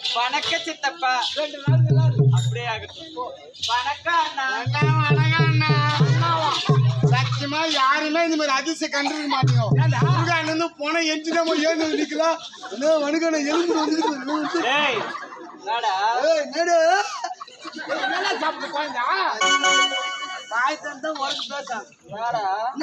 வணக்க சித்தப்பா ரெண்டு நாள் நல்லா இருக்கு அப்படியே ஆகட்டும் போ. வணக்கம் அண்ணா அண்ணா, வணக்கம் அண்ணா. சத்தியமா யாருமே இந்த மாதிரி அதிசயம் கண்டிருக்க மாட்டீங்க முருகான் இருந்து போன எஞ்சினா ஏன்னு நிக்கலாம் என்ன வணுக்கான எலும்பு வந்து ஏய் என்னடா என்னடா என்ன சாப்பிட்டு குழந்தா வாய் தந்தா உனக்கு பேச என்னடா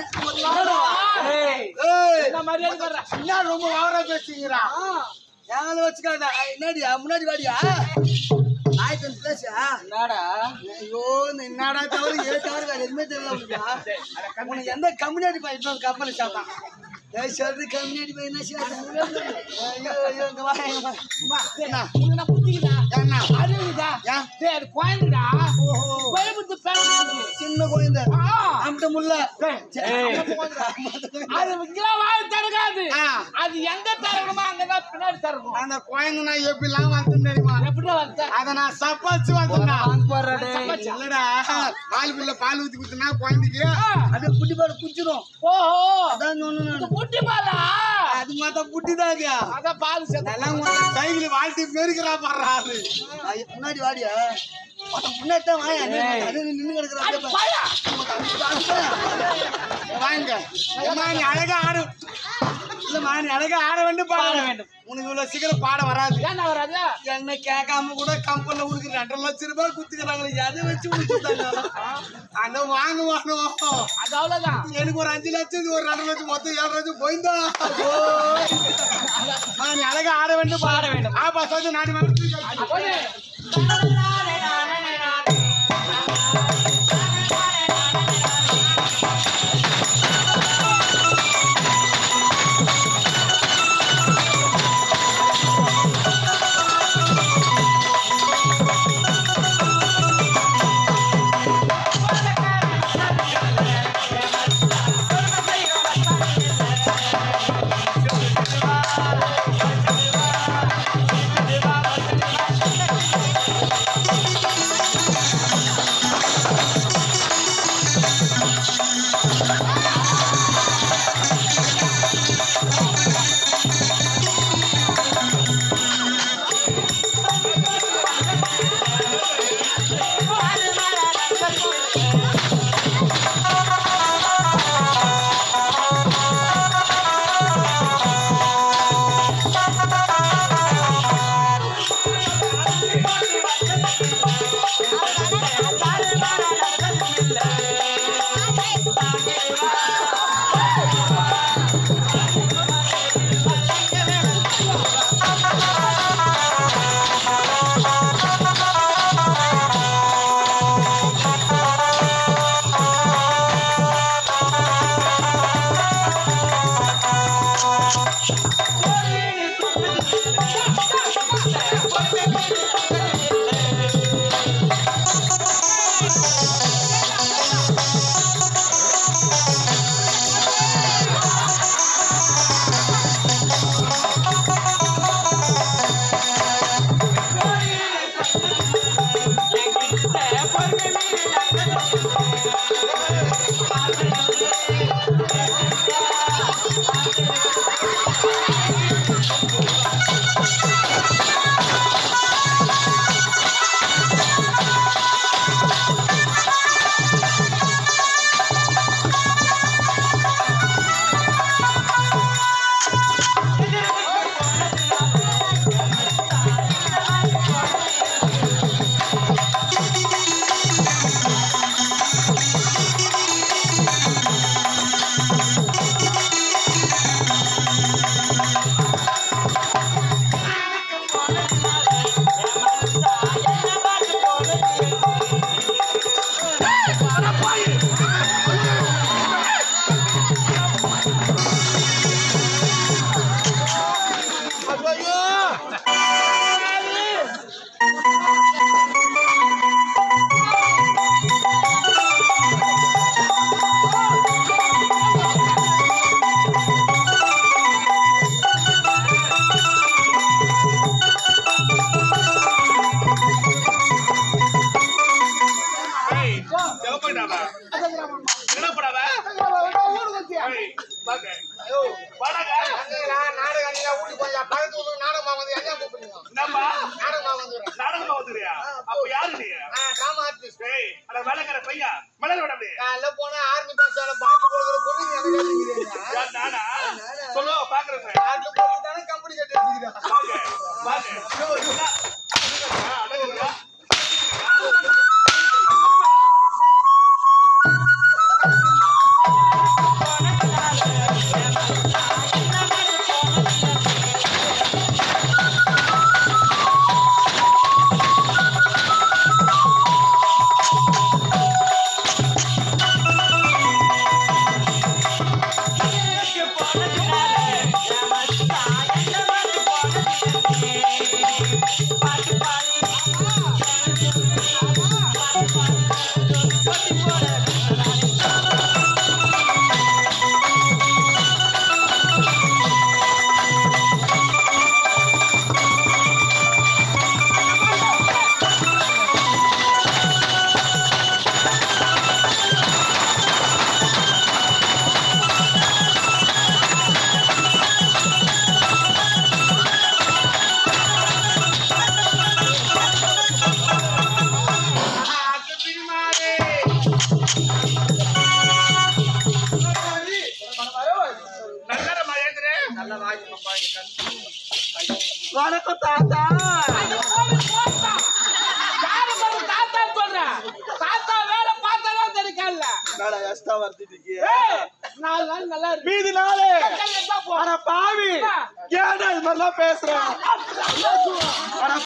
ஏய் ஏய் இந்த மரியாதை வர்ற என்ன ரொம்ப வாவரா பேசுறீங்களா ஞாபகம் வச்சுக்காத என்னடியா முன்னாடி வாடியா நாய்க்கு பேசியா என்னடா ஐயோ இந்த என்னடா தவிர ஏ தவிர வேற எதுவுமே தெரியல உனக்கு உனக்கு எந்த கம்யூனிட்டி பையன் இன்னொரு கப்பல் சாப்பிட்டான் ஏய் சொல்றது கம்யூனிட்டி பையன் என்ன செய்ய ஐயோ ஐயோ இங்க வா இங்க வா அம்மா, டேய், உனக்கு நான் புத்திக்குதா என்ன அறிவுதா ஏன்? டேய் அது குழந்தைடா ஓஹோ பயமுத்து பேசுறது சின்ன குழந்தை ஆ அம்பிட்ட முல்ல ஏய் அது இங்கெல்லாம் வாய் தரகாது ஆ. அது எங்க தரணுமோ அங்கதான் பின்னாடி தரணும் அந்த குழந்தை நான் எப்படிலாம் வந்து தெரியுமா எப்படி வந்து அத நான் சப்பாச்சு வந்தேன்டா வாங்க போறா டேய் இல்லடா பால் பிள்ளை பால் ஊத்தி குத்துனா குழந்தைக்கு அது குட்டி பால் குச்சிடும் ஓஹோ அதான் சொன்னேன் இது முட்டி பாலா அது மாத்தா புட்டிதாங்க அதான் பால் சேர்த்து நல்லா உனக்கு சைக்கிள் வாழ்த்தி பெருக்கிறா பாடுறாரு முன்னாடி வாடியா முன்னாடி தான் வாயா அது நின்று அது கிடக்குறா பாயா வாங்க அம்மா நீ அழகா ஆடு இல்லம்மா நீ அழகா ஆட வேண்டும் பாட பாட வேண்டும் வேண்டும். உனக்கு இவ்வளவு சீக்கிரம் பாட வராது ஏன் வராது என்ன கேட்காம கூட கம்பெனில உனக்கு ரெண்டரை லட்சம் ரூபாய் குத்துக்கிறாங்களே எதை வச்சு முடிச்சுட்டாங்க அந்த வாங்க வாங்க அது அவ்வளவுதான் எனக்கு ஒரு அஞ்சு லட்சம் இது ஒரு ரெண்டு லட்சம் மொத்தம் ஏழு லட்சம் போயிருந்தா நீ அழகா ஆட வேண்டும் பாட வேண்டும் ஆப்பா சொல்லு நாடி வந்து போடு. நாடகம் ஊட்டி போய் பக்கத்து ஊருக்கு நாடகம் வந்து என்ன கூப்பிட்டு வந்துக்கிறேன் நாடகமா வந்துறியா அப்ப யாரு நீ டிராமா ஆர்டிஸ்ட் ஏய் அட வேலைக்கார பையா மலர் விட அப்படியே காலைல போனா ஆர்மி பாஷால பாம்பு கொடுக்குற பொண்ணு எனக்கு கேட்டுக்கிறீங்க யார் நானா சொல்லு பாக்குறேன் அதுல போய் தானே கம்பெனி கட்டி வச்சுக்கிறேன் வாங்க வாங்க அடங்குங்க நல்ல ஏந்திரே வணக்கம் தாத்தா யாரு பாரு தாத்தா சொல்றேன் தாத்தா வேலை பார்த்தாதான் தெரிக்கல மேடா எஸ்டா வர்த்திட்டு நாலு நாள் நல்லா இருக்கு மீதி நாளே கல்யாணம் தான் போ. அட பாவி ஏன்டா இது மாதிரிலாம் பேசுறேன் அட